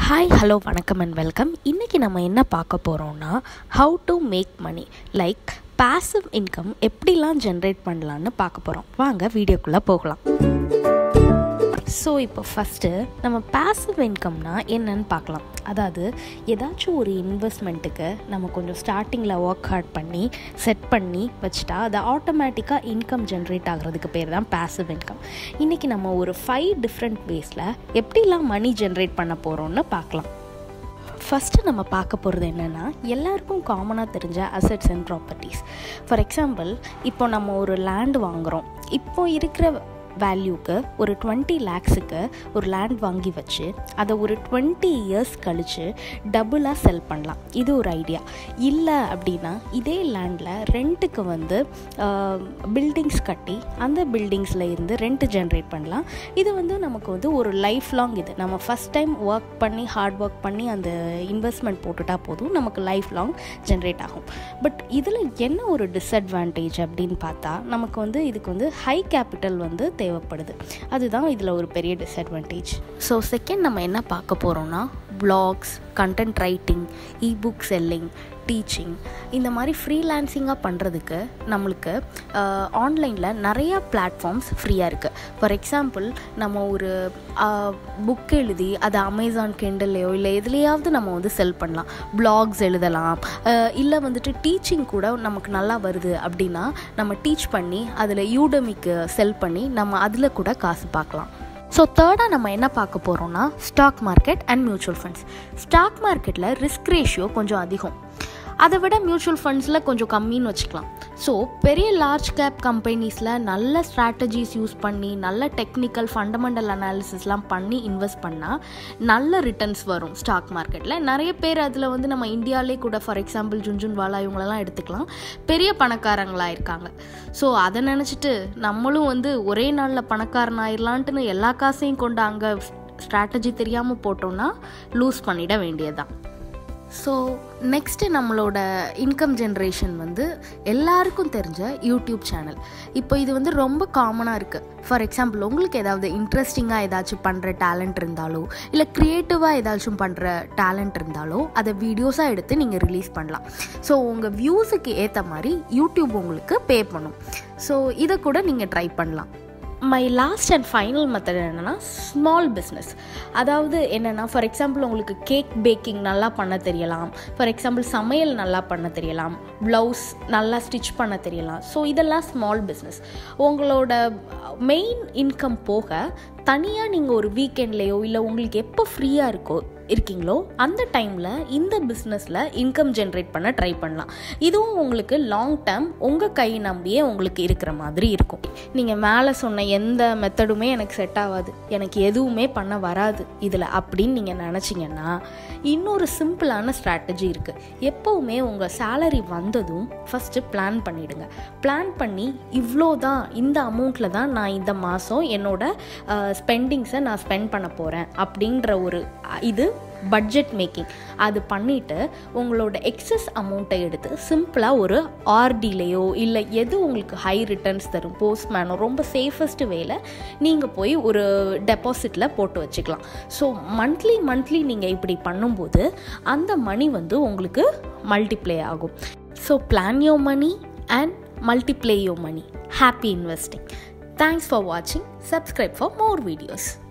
hi hello வணக்கம் and welcome இன்றைக்கி நம்ம என்ன பார்க்க போகிறோம்னா how to make money like passive income எப்படிலாம் ஜென்ரேட் பண்ணலான்னு பார்க்க போகிறோம் வாங்க வீடியோக்குள்ளே போகலாம் ஸோ இப்போ ஃபஸ்ட்டு நம்ம பாசிவ் இன்கம்னா என்னன்னு பார்க்கலாம் அதாவது ஏதாச்சும் ஒரு இன்வெஸ்ட்மெண்ட்டுக்கு நம்ம கொஞ்சம் ஸ்டார்டிங்கில் ஒர்க் ஹார்ட் பண்ணி செட் பண்ணி வச்சுட்டா அது ஆட்டோமேட்டிக்காக இன்கம் ஜென்ரேட் ஆகிறதுக்கு பேர் தான் பாசிவ் இன்கம் இன்றைக்கி நம்ம ஒரு ஃபைவ் டிஃப்ரெண்ட் வேஸில் எப்படிலாம் மணி ஜென்ரேட் பண்ண போகிறோம்னு பார்க்கலாம் ஃபஸ்ட்டு நம்ம பார்க்க போகிறது என்னென்னா எல்லாருக்கும் காமனாக தெரிஞ்ச assets and properties for example இப்போ நம்ம ஒரு லேண்ட் வாங்குகிறோம் இப்போ இருக்கிற வேல்யூக்கு ஒரு டுவெண்ட்டி லேக்ஸுக்கு ஒரு லேண்ட் வாங்கி வச்சு அதை ஒரு டுவெண்ட்டி இயர்ஸ் கழித்து டபுளாக செல் பண்ணலாம் இது ஒரு ஐடியா இல்லை அப்படின்னா இதே லேண்டில் ரெண்ட்டுக்கு வந்து பில்டிங்ஸ் கட்டி அந்த பில்டிங்ஸில் இருந்து ரெண்ட் ஜென்ரேட் பண்ணலாம் இது வந்து நமக்கு வந்து ஒரு லைஃப் லாங் இது நம்ம ஃபஸ்ட் டைம் ஒர்க் பண்ணி ஹார்ட் ஒர்க் பண்ணி அந்த இன்வெஸ்ட்மெண்ட் போட்டுட்டா போதும் நமக்கு லைஃப் லாங் ஜென்ரேட் ஆகும் பட் இதில் என்ன ஒரு டிஸ்அட்வான்டேஜ் அப்படின்னு பார்த்தா நமக்கு வந்து இதுக்கு வந்து ஹை கேபிட்டல் வந்து தேவைப்படுது அதுதான் இதில் ஒரு பெரிய டிஸ்அட்வான்டேஜ் ஸோ செகண்ட் நம்ம என்ன பார்க்க போகிறோம்னா blogs content writing ebook selling teaching இந்த மாதிரி ஃப்ரீலான்சிங்காக பண்ணுறதுக்கு நம்மளுக்கு ஆன்லைனில் நிறையா பிளாட்ஃபார்ம்ஸ் ஃப்ரீயாக இருக்குது ஃபார் எக்ஸாம்பிள் நம்ம ஒரு புக் எழுதி அதை அமேசான் கிண்டல்லையோ இல்லை எதுலேயாவது நம்ம வந்து செல் பண்ணலாம் ப்ளாக்ஸ் எழுதலாம் இல்லை வந்துட்டு டீச்சிங் கூட நமக்கு நல்லா வருது அப்படின்னா நம்ம டீச் பண்ணி அதில் யூடமிக்கு செல் பண்ணி நம்ம அதில் கூட காசு பார்க்கலாம் ஸோ தேர்டாக நம்ம என்ன பார்க்க போகிறோம்னா stock market and mutual funds stock மார்க்கெட்டில் ரிஸ்க் ரேஷியோ கொஞ்சம் அதிகம் அதை விட மியூச்சுவல் ஃபண்ட்ஸில் கொஞ்சம் கம்மின்னு வச்சுக்கலாம் ஸோ பெரிய லார்ஜ் கேப் கம்பெனிஸில் நல்ல ஸ்ட்ராட்டஜிஸ் யூஸ் பண்ணி நல்ல டெக்னிக்கல் ஃபண்டமெண்டல் அனாலிசிஸ்லாம் பண்ணி இன்வெஸ்ட் பண்ணால் நல்ல ரிட்டர்ன்ஸ் வரும் ஸ்டாக் மார்க்கெட்டில் நிறைய பேர் அதில் வந்து நம்ம இந்தியாவிலே கூட ஃபார் எக்ஸாம்பிள் ஜுன்ஜுன்வாலா இவங்களெல்லாம் எடுத்துக்கலாம் பெரிய பணக்காரங்களாக இருக்காங்க ஸோ அதை நினச்சிட்டு நம்மளும் வந்து ஒரே நாளில் பணக்காரன் ஆயிடலான்ட்டுன்னு எல்லா காசையும் கொண்டு அங்கே ஸ்ட்ராட்டஜி தெரியாமல் போட்டோம்னா லூஸ் பண்ணிட வேண்டியதுதான் ஸோ நெக்ஸ்ட்டு நம்மளோட இன்கம் ஜென்ரேஷன் வந்து எல்லாருக்கும் தெரிஞ்ச யூடியூப் சேனல் இப்போ இது வந்து ரொம்ப காமனாக இருக்குது ஃபார் எக்ஸாம்பிள் உங்களுக்கு ஏதாவது இன்ட்ரெஸ்டிங்காக ஏதாச்சும் பண்ணுற டேலண்ட் இருந்தாலோ இல்லை க்ரியேட்டிவாக ஏதாச்சும் பண்ணுற டேலண்ட் இருந்தாலோ அதை வீடியோஸாக எடுத்து நீங்கள் ரிலீஸ் பண்ணலாம் ஸோ உங்கள் வியூஸுக்கு ஏற்ற மாதிரி யூடியூப் உங்களுக்கு பே பண்ணும் ஸோ இதை கூட நீங்கள் ட்ரை பண்ணலாம் my last and final method என்னென்னா ஸ்மால் பிஸ்னஸ் அதாவது என்னென்னா ஃபார் எக்ஸாம்பிள் உங்களுக்கு கேக் பேக்கிங் நல்லா பண்ண தெரியலாம் ஃபார் எக்ஸாம்பிள் சமையல் நல்லா பண்ண தெரியலாம் ப்ளவுஸ் நல்லா ஸ்டிச் பண்ண தெரியலாம் ஸோ இதெல்லாம் ஸ்மால் பிஸ்னஸ் உங்களோட மெயின் இன்கம் போக தனியாக நீங்கள் ஒரு வீக்கெண்ட்லேயோ இல்லை உங்களுக்கு எப்போ ஃப்ரீயாக இருக்கோ இருக்கீங்களோ அந்த டைமில் இந்த பிஸ்னஸில் இன்கம் ஜென்ரேட் பண்ண ட்ரை பண்ணலாம் இதுவும் உங்களுக்கு லாங் டேர்ம் உங்கள் கை நம்பியே உங்களுக்கு இருக்கிற மாதிரி இருக்கும் நீங்கள் மேலே சொன்ன எந்த மெத்தடுமே எனக்கு செட் ஆகாது எனக்கு எதுவுமே பண்ண வராது இதில் அப்படின்னு நீங்கள் நினச்சிங்கன்னா இன்னொரு சிம்பிளான ஸ்ட்ராட்டஜி இருக்குது எப்போவுமே உங்கள் சேலரி வந்ததும் ஃபஸ்ட்டு பிளான் பண்ணிவிடுங்க பிளான் பண்ணி இவ்வளோ தான் இந்த அமௌண்ட்டில் தான் நான் இந்த மாதம் என்னோட ஸ்பெண்டிங்ஸை நான் ஸ்பெண்ட் பண்ண போகிறேன் அப்படின்ற ஒரு இது பட்ஜெட் மேக்கிங் அது பண்ணிவிட்டு உங்களோட எக்ஸஸ் அமௌண்ட்டை எடுத்து சிம்பிளாக ஒரு ஆர்டிலேயோ இல்லை எது உங்களுக்கு ஹை ரிட்டர்ன்ஸ் தரும் போஸ்ட்மேனோ ரொம்ப சேஃபஸ்ட் வேல நீங்கள் போய் ஒரு டெபாசிட்டில் போட்டு வச்சுக்கலாம் ஸோ மந்த்லி மந்த்லி நீங்கள் இப்படி பண்ணும்போது அந்த மணி வந்து உங்களுக்கு மல்டிப்ளை ஆகும் so plan your money and multiply your money happy investing thanks for வாட்சிங் சப்ஸ்கிரைப் ஃபார் மோர் வீடியோஸ்